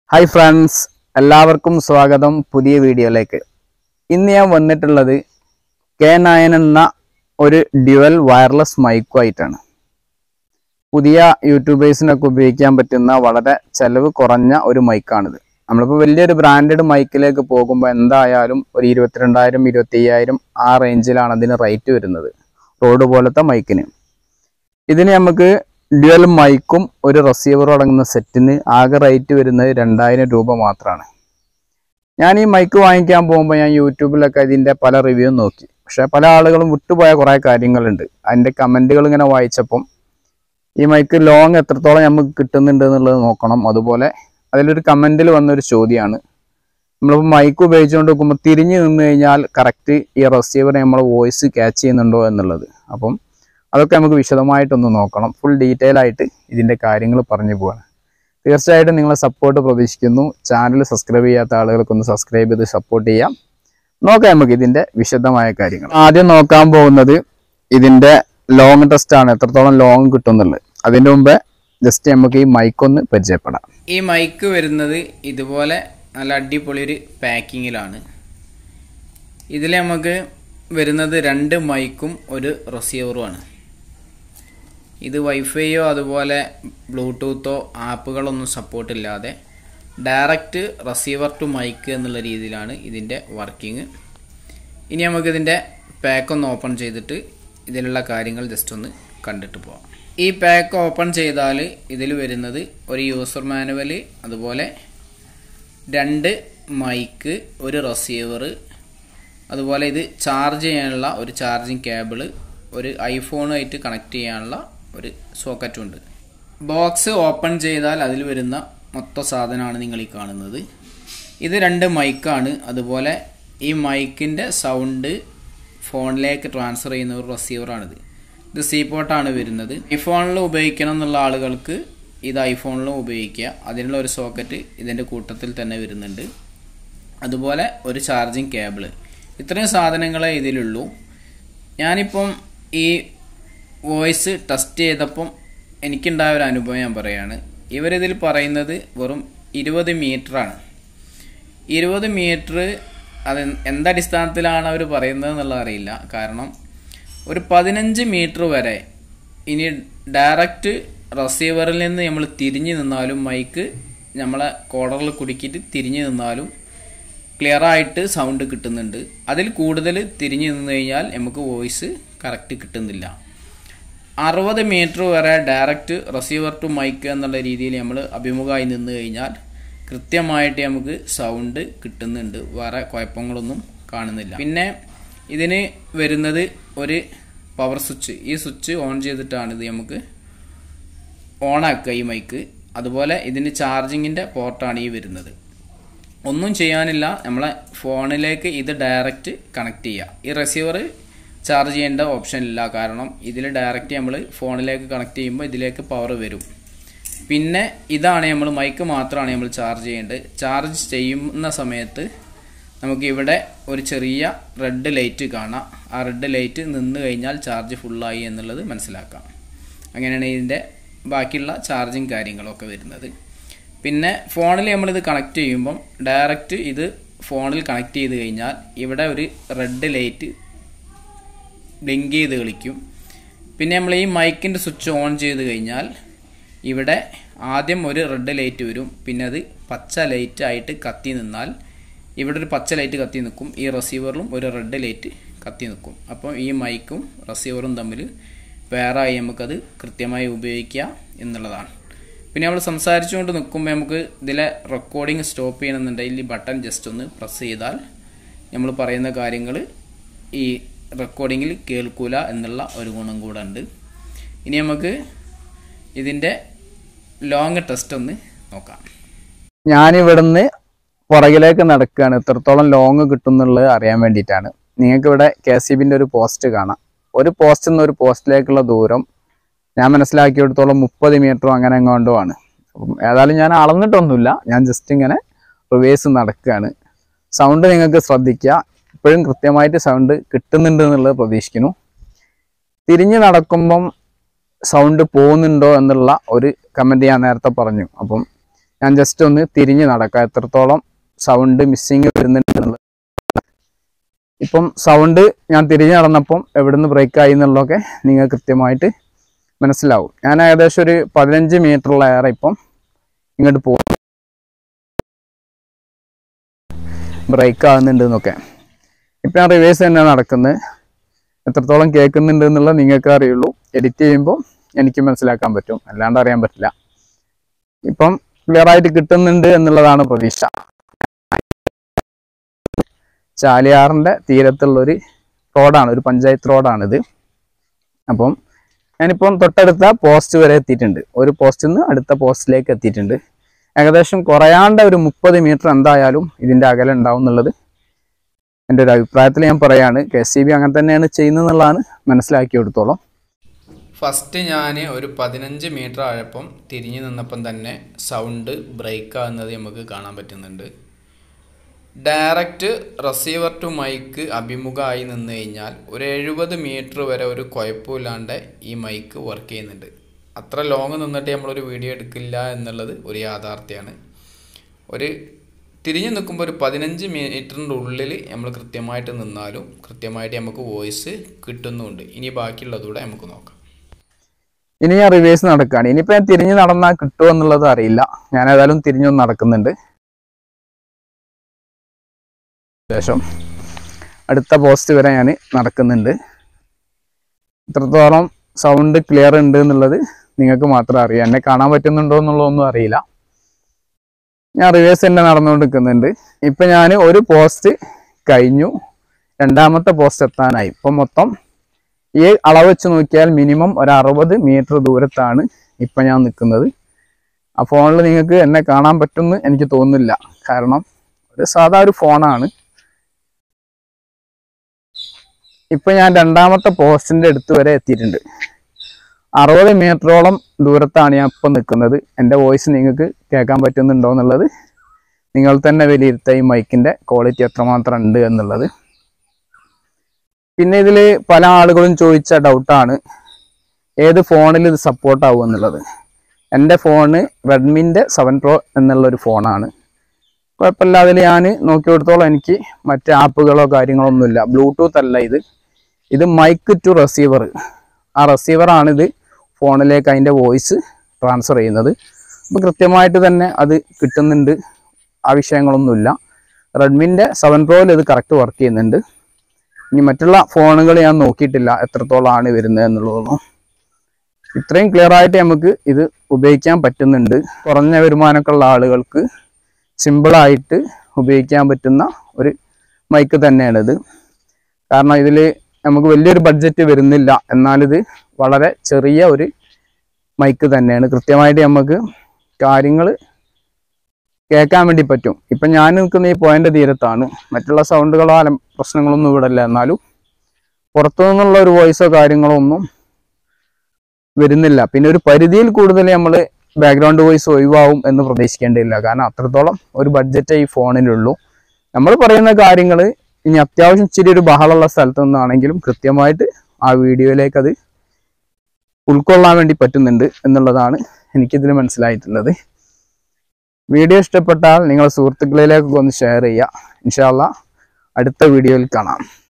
hi friends എല്ലാവർക്കും സ്വാഗതം പുതിയ വീഡിയോയിലേക്ക് ഇന്ന് ഞാൻ വന്നിട്ടുള്ളത് കെ നയൻ എന്ന ഒരു ഡ്യുവൽ വയർലെസ് മൈക്കുമായിട്ടാണ് പുതിയ യൂട്യൂബേഴ്സിനൊക്കെ ഉപയോഗിക്കാൻ പറ്റുന്ന വളരെ ചെലവ് കുറഞ്ഞ ഒരു മൈക്കാണിത് നമ്മളിപ്പോൾ വലിയൊരു ബ്രാൻഡഡ് മൈക്കിലേക്ക് പോകുമ്പോൾ എന്തായാലും ഒരു ഇരുപത്തിരണ്ടായിരം ഇരുപത്തി അയ്യായിരം ആ റേഞ്ചിലാണ് അതിന് റേറ്റ് വരുന്നത് റോഡ് പോലത്തെ മൈക്കിന് ഇതിന് നമുക്ക് ഡ്യുവൽ മൈക്കും ഒരു റിസീവറും അടങ്ങുന്ന സെറ്റിന് ആകെ റേറ്റ് വരുന്നത് രണ്ടായിരം രൂപ മാത്രമാണ് ഞാൻ ഈ മൈക്ക് വാങ്ങിക്കാൻ പോകുമ്പോൾ ഞാൻ യൂട്യൂബിലൊക്കെ ഇതിൻ്റെ പല റിവ്യൂ നോക്കി പക്ഷേ പല ആളുകളും വിട്ടുപോയ കുറേ കാര്യങ്ങളുണ്ട് അതിൻ്റെ കമൻറ്റുകൾ ഇങ്ങനെ വായിച്ചപ്പം ഈ മൈക്ക് ലോങ് എത്രത്തോളം നമുക്ക് കിട്ടുന്നുണ്ട് എന്നുള്ളത് നോക്കണം അതുപോലെ അതിലൊരു കമൻറ്റിൽ വന്നൊരു ചോദ്യമാണ് നമ്മളിപ്പോൾ മൈക്ക് ഉപയോഗിച്ചുകൊണ്ട് നോക്കുമ്പോൾ തിരിഞ്ഞ് നിന്ന് കഴിഞ്ഞാൽ കറക്റ്റ് ഈ റിസീവർ നമ്മൾ വോയിസ് ക്യാച്ച് ചെയ്യുന്നുണ്ടോ എന്നുള്ളത് അപ്പം അതൊക്കെ നമുക്ക് വിശദമായിട്ടൊന്ന് നോക്കണം ഫുൾ ഡീറ്റെയിൽ ആയിട്ട് ഇതിൻ്റെ കാര്യങ്ങൾ പറഞ്ഞു പോവാണ് തീർച്ചയായിട്ടും നിങ്ങളെ സപ്പോർട്ട് പ്രതീക്ഷിക്കുന്നു ചാനൽ സബ്സ്ക്രൈബ് ചെയ്യാത്ത ആളുകൾക്കൊന്ന് സബ്സ്ക്രൈബ് ചെയ്ത് സപ്പോർട്ട് ചെയ്യാം നോക്കാം നമുക്ക് ഇതിൻ്റെ വിശദമായ കാര്യങ്ങൾ ആദ്യം നോക്കാൻ പോകുന്നത് ഇതിൻ്റെ ലോങ് ടെസ്റ്റ് ആണ് എത്രത്തോളം ലോങ് കിട്ടുന്നുള്ളത് അതിൻ്റെ മുമ്പേ ജസ്റ്റ് നമുക്ക് ഈ മൈക്ക് ഒന്ന് പരിചയപ്പെടാം ഈ മൈക്ക് വരുന്നത് ഇതുപോലെ നല്ല അടിപൊളി ഒരു പാക്കിങ്ങിലാണ് ഇതിൽ നമുക്ക് വരുന്നത് രണ്ട് മൈക്കും ഒരു റിസീവറുമാണ് ഇത് വൈഫൈയോ അതുപോലെ ബ്ലൂടൂത്തോ ആപ്പുകളൊന്നും സപ്പോർട്ട് ഇല്ലാതെ ഡയറക്റ്റ് റിസീവർ ടു മൈക്ക് എന്നുള്ള രീതിയിലാണ് ഇതിൻ്റെ വർക്കിംഗ് ഇനി നമുക്കിതിൻ്റെ പാക്ക് ഒന്ന് ഓപ്പൺ ചെയ്തിട്ട് ഇതിലുള്ള കാര്യങ്ങൾ ജസ്റ്റ് ഒന്ന് കണ്ടിട്ട് പോവാം ഈ പാക്ക് ഓപ്പൺ ചെയ്താൽ ഇതിൽ വരുന്നത് ഒരു യൂസർ മാനുവൽ അതുപോലെ രണ്ട് മൈക്ക് ഒരു റിസീവർ അതുപോലെ ഇത് ചാർജ് ചെയ്യാനുള്ള ഒരു ചാർജിങ് കേബിള് ഒരു ഐഫോണുമായിട്ട് കണക്ട് ചെയ്യാനുള്ള ഒരു സോക്കറ്റും ഉണ്ട് ബോക്സ് ഓപ്പൺ ചെയ്താൽ അതിൽ വരുന്ന മൊത്ത സാധനമാണ് നിങ്ങൾ ഈ കാണുന്നത് ഇത് രണ്ട് മൈക്കാണ് അതുപോലെ ഈ മൈക്കിൻ്റെ സൗണ്ട് ഫോണിലേക്ക് ട്രാൻസ്ഫർ ചെയ്യുന്ന ഒരു റിസീവറാണിത് ഇത് സി പോർട്ടാണ് വരുന്നത് ഐഫോണിൽ ഉപയോഗിക്കണം എന്നുള്ള ആളുകൾക്ക് ഇത് ഐഫോണിലും ഉപയോഗിക്കുക അതിനുള്ള ഒരു സോക്കറ്റ് ഇതിൻ്റെ കൂട്ടത്തിൽ തന്നെ വരുന്നുണ്ട് അതുപോലെ ഒരു ചാർജിങ് കേബിള് ഇത്രയും സാധനങ്ങളെ ഇതിലുള്ളൂ ഞാനിപ്പം ഈ വോയിസ് ടെസ്റ്റ് ചെയ്തപ്പം എനിക്കുണ്ടായ ഒരു അനുഭവം ഞാൻ പറയാണ് ഇവരിതിൽ പറയുന്നത് വെറും ഇരുപത് മീറ്ററാണ് ഇരുപത് മീറ്റർ അത് എന്തടിസ്ഥാനത്തിലാണ് അവർ പറയുന്നത് എന്നുള്ളത് അറിയില്ല കാരണം ഒരു പതിനഞ്ച് മീറ്റർ വരെ ഇനി ഡയറക്റ്റ് റിസീവറിൽ നിന്ന് നമ്മൾ തിരിഞ്ഞു നിന്നാലും മൈക്ക് നമ്മളെ കോളറിൽ കുടുക്കിയിട്ട് തിരിഞ്ഞു നിന്നാലും ക്ലിയർ ആയിട്ട് സൗണ്ട് കിട്ടുന്നുണ്ട് അതിൽ കൂടുതൽ തിരിഞ്ഞു നിന്ന് കഴിഞ്ഞാൽ നമുക്ക് വോയിസ് കറക്റ്റ് കിട്ടുന്നില്ല അറുപത് മീറ്റർ വരെ ഡയറക്റ്റ് റിസീവർ ടു മൈക്ക് എന്നുള്ള രീതിയിൽ നമ്മൾ അഭിമുഖമായി നിന്ന് കഴിഞ്ഞാൽ കൃത്യമായിട്ട് നമുക്ക് സൗണ്ട് കിട്ടുന്നുണ്ട് വേറെ കുഴപ്പങ്ങളൊന്നും കാണുന്നില്ല പിന്നെ ഇതിന് വരുന്നത് ഒരു പവർ സ്വിച്ച് ഈ സ്വിച്ച് ഓൺ ചെയ്തിട്ടാണ് ഇത് നമുക്ക് ഓൺ ആക്കുക ഈ മൈക്ക് അതുപോലെ ഇതിന് ചാർജിങ്ങിൻ്റെ പോർട്ടാണ് ഈ വരുന്നത് ഒന്നും ചെയ്യാനില്ല നമ്മളെ ഫോണിലേക്ക് ഇത് ഡയറക്റ്റ് കണക്ട് ചെയ്യുക ഈ റിസീവർ ചാർജ് ചെയ്യേണ്ട ഓപ്ഷൻ ഇല്ല കാരണം ഇതിൽ ഡയറക്റ്റ് നമ്മൾ ഫോണിലേക്ക് കണക്ട് ചെയ്യുമ്പോൾ ഇതിലേക്ക് പവർ വരും പിന്നെ ഇതാണ് നമ്മൾ മൈക്ക് മാത്രമാണ് നമ്മൾ ചാർജ് ചെയ്യേണ്ടത് ചാർജ് ചെയ്യുന്ന സമയത്ത് നമുക്ക് ഇവിടെ ഒരു ചെറിയ റെഡ് ലൈറ്റ് കാണാം ആ റെഡ് ലൈറ്റ് നിന്ന് കഴിഞ്ഞാൽ ചാർജ് ഫുള്ളായി എന്നുള്ളത് മനസ്സിലാക്കാം അങ്ങനെയാണ് ഇതിൻ്റെ ബാക്കിയുള്ള ചാർജിങ് കാര്യങ്ങളൊക്കെ വരുന്നത് പിന്നെ ഫോണിൽ നമ്മളിത് കണക്ട് ചെയ്യുമ്പം ഡയറക്റ്റ് ഇത് ഫോണിൽ കണക്ട് ചെയ്ത് കഴിഞ്ഞാൽ ഇവിടെ ഒരു റെഡ് ലൈറ്റ് ബ്ലിങ്ക് ചെയ്ത് കളിക്കും പിന്നെ നമ്മൾ ഈ മൈക്കിൻ്റെ സ്വിച്ച് ഓൺ ചെയ്ത് കഴിഞ്ഞാൽ ഇവിടെ ആദ്യം ഒരു റെഡ് ലൈറ്റ് വരും പിന്നെ അത് പച്ച ലൈറ്റ് ആയിട്ട് കത്തി നിന്നാൽ ഇവിടെ ഒരു പച്ച ലൈറ്റ് കത്തി നിൽക്കും ഈ റിസീവറിലും ഒരു റെഡ് ലൈറ്റ് കത്തി നിൽക്കും അപ്പം ഈ മൈക്കും റിസീവറും തമ്മിൽ വേറായി നമുക്കത് കൃത്യമായി ഉപയോഗിക്കാം എന്നുള്ളതാണ് പിന്നെ നമ്മൾ സംസാരിച്ചുകൊണ്ട് നിൽക്കുമ്പോൾ നമുക്ക് ഇതിലെ റെക്കോർഡിങ് സ്റ്റോപ്പ് ചെയ്യണമെന്നുണ്ടെങ്കിൽ ഈ ബട്ടൺ ജസ്റ്റ് ഒന്ന് പ്രസ് ചെയ്താൽ നമ്മൾ പറയുന്ന കാര്യങ്ങൾ ഈ റെക്കോർഡിങ്ങിൽ കേൾക്കൂല എന്നുള്ള ഒരു ഗുണം കൂടെ ഉണ്ട് ഇനി നമുക്ക് ഇതിൻ്റെ ലോങ് ടെസ്റ്റ് ഒന്ന് നോക്കാം ഞാനിവിടുന്ന് പുറകിലേക്ക് നടക്കുകയാണ് എത്രത്തോളം ലോങ് കിട്ടുന്നുള്ളത് അറിയാൻ വേണ്ടിയിട്ടാണ് നിങ്ങൾക്ക് ഇവിടെ കെ സി ബിൻ്റെ ഒരു പോസ്റ്റ് കാണാം ഒരു പോസ്റ്റിൽ നിന്ന് ഒരു പോസ്റ്റിലേക്കുള്ള ദൂരം ഞാൻ മനസ്സിലാക്കിയെടുത്തോളം മുപ്പത് മീറ്ററും അങ്ങനെ എങ്ങോണ്ടോ ആണ് അപ്പം ഏതായാലും ഞാൻ അളന്നിട്ടൊന്നുമില്ല ഞാൻ ജസ്റ്റ് ഇങ്ങനെ റിവേഴ്സ് നടക്കുകയാണ് സൗണ്ട് നിങ്ങൾക്ക് ശ്രദ്ധിക്കുക ഇപ്പോഴും കൃത്യമായിട്ട് സൗണ്ട് കിട്ടുന്നുണ്ട് എന്നുള്ളത് പ്രതീക്ഷിക്കുന്നു തിരിഞ്ഞ് നടക്കുമ്പം സൗണ്ട് പോകുന്നുണ്ടോ എന്നുള്ള ഒരു കമൻറ്റ് ഞാൻ നേരത്തെ പറഞ്ഞു അപ്പം ഞാൻ ജസ്റ്റ് ഒന്ന് തിരിഞ്ഞ് നടക്കാം എത്രത്തോളം സൗണ്ട് മിസ്സിങ് വരുന്നുണ്ട് എന്നുള്ളത് ഇപ്പം സൗണ്ട് ഞാൻ തിരിഞ്ഞ് നടന്നപ്പം എവിടുന്ന് ബ്രേക്ക് ആയി എന്നുള്ളതൊക്കെ നിങ്ങൾ കൃത്യമായിട്ട് മനസ്സിലാവും ഞാൻ ഏകദേശം ഒരു പതിനഞ്ച് മീറ്ററുള്ള ഏറെ ഇപ്പം ഇങ്ങോട്ട് പോകും ബ്രേക്ക് ആകുന്നുണ്ട് എന്നൊക്കെ ഇപ്പം ഞാൻ റിവേഴ്സ് തന്നെ നടക്കുന്നത് എത്രത്തോളം കേൾക്കുന്നുണ്ട് എന്നുള്ളത് നിങ്ങൾക്ക് അറിയുള്ളൂ എഡിറ്റ് ചെയ്യുമ്പോൾ എനിക്ക് മനസ്സിലാക്കാൻ പറ്റും അല്ലാണ്ട് അറിയാൻ പറ്റില്ല ഇപ്പം ക്ലിയർ ആയിട്ട് കിട്ടുന്നുണ്ട് എന്നുള്ളതാണ് പ്രതീക്ഷ ചാലിയാറിൻ്റെ തീരത്തുള്ളൊരു റോഡാണ് ഒരു പഞ്ചായത്ത് റോഡാണിത് അപ്പം ഞാനിപ്പം തൊട്ടടുത്ത പോസ്റ്റ് വരെ എത്തിയിട്ടുണ്ട് ഒരു പോസ്റ്റിൽ നിന്ന് അടുത്ത പോസ്റ്റിലേക്ക് എത്തിയിട്ടുണ്ട് ഏകദേശം കുറയാണ്ട ഒരു മുപ്പത് മീറ്റർ എന്തായാലും ഇതിൻ്റെ അകലം ഉണ്ടാവും എന്നുള്ളത് എൻ്റെ ഒരു അഭിപ്രായത്തിൽ ഞാൻ പറയാണ് കെ സി ബി അങ്ങനെ തന്നെയാണ് ചെയ്യുന്നതെന്നുള്ളതാണ് മനസ്സിലാക്കി കൊടുത്തോളം ഫസ്റ്റ് ഞാൻ ഒരു പതിനഞ്ച് മീറ്റർ ആഴപ്പം തിരിഞ്ഞു നിന്നപ്പം തന്നെ സൗണ്ട് ബ്രേക്ക് ആകുന്നത് നമുക്ക് കാണാൻ പറ്റുന്നുണ്ട് ഡയറക്റ്റ് റിസീവർ ടു മൈക്ക് അഭിമുഖമായി നിന്ന് കഴിഞ്ഞാൽ ഒരു എഴുപത് മീറ്റർ വരെ ഒരു കുഴപ്പമില്ലാണ്ട് ഈ മൈക്ക് വർക്ക് ചെയ്യുന്നുണ്ട് അത്ര ലോങ് നിന്നിട്ട് നമ്മളൊരു വീഡിയോ എടുക്കില്ല എന്നുള്ളത് ഒരു യാഥാർത്ഥ്യമാണ് ഒരു തിരിഞ്ഞു നിൽക്കുമ്പോൾ ഒരു പതിനഞ്ച് മീറ്ററിൻ്റെ ഉള്ളിൽ നമ്മൾ കൃത്യമായിട്ട് നിന്നാലും കൃത്യമായിട്ട് നമുക്ക് വോയിസ് കിട്ടുന്നുമുണ്ട് ഇനി ബാക്കിയുള്ളതുകൂടെ നമുക്ക് നോക്കാം ഇനി ഞാൻ റിവേഴ്സ് നടക്കുകയാണ് ഇനിയിപ്പോൾ ഞാൻ തിരിഞ്ഞ് നടന്നാൽ കിട്ടുമോ എന്നുള്ളത് അറിയില്ല ഞാൻ ഏതായാലും തിരിഞ്ഞൊന്ന് നടക്കുന്നുണ്ട് ശേഷം അടുത്ത പോസ്റ്റ് വരെ ഞാൻ നടക്കുന്നുണ്ട് ഇത്രത്തോളം സൗണ്ട് ക്ലിയർ ഉണ്ട് എന്നുള്ളത് നിങ്ങൾക്ക് മാത്രം അറിയാം എന്നെ കാണാൻ പറ്റുന്നുണ്ടോ എന്നുള്ളതൊന്നും അറിയില്ല ഞാൻ റിവേഴ്സ് തന്നെ നടന്നുകൊണ്ട് നിൽക്കുന്നുണ്ട് ഇപ്പം ഞാൻ ഒരു പോസ്റ്റ് കഴിഞ്ഞു രണ്ടാമത്തെ പോസ്റ്റ് എത്താനായി ഇപ്പം മൊത്തം ഈ അളവ് വെച്ച് നോക്കിയാൽ മിനിമം ഒരു അറുപത് മീറ്റർ ദൂരത്താണ് ഇപ്പം ഞാൻ നിൽക്കുന്നത് ആ ഫോണിൽ നിങ്ങൾക്ക് എന്നെ കാണാൻ പറ്റുമെന്ന് എനിക്ക് തോന്നുന്നില്ല കാരണം ഒരു സാധാ ഒരു ഫോണാണ് ഇപ്പം ഞാൻ രണ്ടാമത്തെ പോസ്റ്റിൻ്റെ അടുത്ത് വരെ എത്തിയിട്ടുണ്ട് അറുപത് മീറ്ററോളം ദൂരത്താണ് ഞാൻ ഇപ്പം നിൽക്കുന്നത് എൻ്റെ വോയിസ് നിങ്ങൾക്ക് കേൾക്കാൻ പറ്റുന്നുണ്ടോ എന്നുള്ളത് നിങ്ങൾ തന്നെ വിലയിരുത്തുക ഈ മൈക്കിൻ്റെ ക്വാളിറ്റി എത്രമാത്രം ഉണ്ട് എന്നുള്ളത് പിന്നെ ഇതിൽ പല ആളുകളും ചോദിച്ച ഡൗട്ടാണ് ഏത് ഫോണിൽ ഇത് സപ്പോർട്ട് ആവും എന്നുള്ളത് എൻ്റെ ഫോണ് റെഡ്മിൻ്റെ സെവൻ പ്രോ എന്നുള്ളൊരു ഫോണാണ് കുഴപ്പമില്ല അതിൽ ഞാൻ നോക്കി കൊടുത്തോളം എനിക്ക് മറ്റ് ആപ്പുകളോ കാര്യങ്ങളോ ഒന്നുമില്ല ബ്ലൂടൂത്ത് അല്ല ഇത് ഇത് മൈക്ക് ടു റിസീവർ ആ റിസീവറാണിത് ഫോണിലേക്ക് അതിൻ്റെ വോയിസ് ട്രാൻസ്ഫർ ചെയ്യുന്നത് അപ്പോൾ കൃത്യമായിട്ട് തന്നെ അത് കിട്ടുന്നുണ്ട് ആ വിഷയങ്ങളൊന്നുമില്ല റെഡ്മിൻ്റെ സെവൻ പ്രോയിൽ ഇത് കറക്റ്റ് വർക്ക് ചെയ്യുന്നുണ്ട് ഇനി മറ്റുള്ള ഫോണുകൾ ഞാൻ നോക്കിയിട്ടില്ല എത്രത്തോളമാണ് വരുന്നത് എന്നുള്ളതൊന്നും ഇത്രയും ക്ലിയർ ആയിട്ട് നമുക്ക് ഇത് ഉപയോഗിക്കാൻ പറ്റുന്നുണ്ട് കുറഞ്ഞ വരുമാനമൊക്കെ ഉള്ള ആളുകൾക്ക് സിമ്പിളായിട്ട് ഉപയോഗിക്കാൻ പറ്റുന്ന ഒരു മൈക്ക് തന്നെയാണിത് കാരണം ഇതിൽ നമുക്ക് വലിയൊരു ബഡ്ജറ്റ് വരുന്നില്ല എന്നാലിത് വളരെ ചെറിയ ഒരു മൈക്ക് തന്നെയാണ് കൃത്യമായിട്ട് നമുക്ക് കാര്യങ്ങൾ കേൾക്കാൻ വേണ്ടി പറ്റും ഇപ്പം ഞാൻ നിൽക്കുന്ന ഈ പോയിന്റ് തീരത്താണ് മറ്റുള്ള സൗണ്ടുകളോ അല പ്രശ്നങ്ങളൊന്നും ഇവിടെ ഇല്ല എന്നാലും പുറത്തു നിന്നുള്ള ഒരു വോയിസോ കാര്യങ്ങളോ ഒന്നും വരുന്നില്ല പിന്നെ ഒരു പരിധിയിൽ കൂടുതൽ നമ്മൾ ബാക്ക്ഗ്രൗണ്ട് വോയിസ് ഒഴിവാവും എന്ന് പ്രതീക്ഷിക്കേണ്ടതില്ല കാരണം അത്രത്തോളം ഒരു ബഡ്ജറ്റേ ഈ ഫോണിലുള്ളൂ നമ്മൾ പറയുന്ന കാര്യങ്ങൾ ഇനി അത്യാവശ്യം ഇച്ചിരി ഒരു ബഹളമുള്ള സ്ഥലത്ത് നിന്നാണെങ്കിലും കൃത്യമായിട്ട് ആ വീഡിയോയിലേക്ക് അത് ഉൾക്കൊള്ളാൻ വേണ്ടി പറ്റുന്നുണ്ട് എന്നുള്ളതാണ് എനിക്കിതിൽ മനസ്സിലായിട്ടുള്ളത് വീഡിയോ ഇഷ്ടപ്പെട്ടാൽ നിങ്ങൾ സുഹൃത്തുക്കളിലേക്കൊക്കെ ഒന്ന് ഷെയർ ചെയ്യുക ഇൻഷാല്ല അടുത്ത വീഡിയോയിൽ കാണാം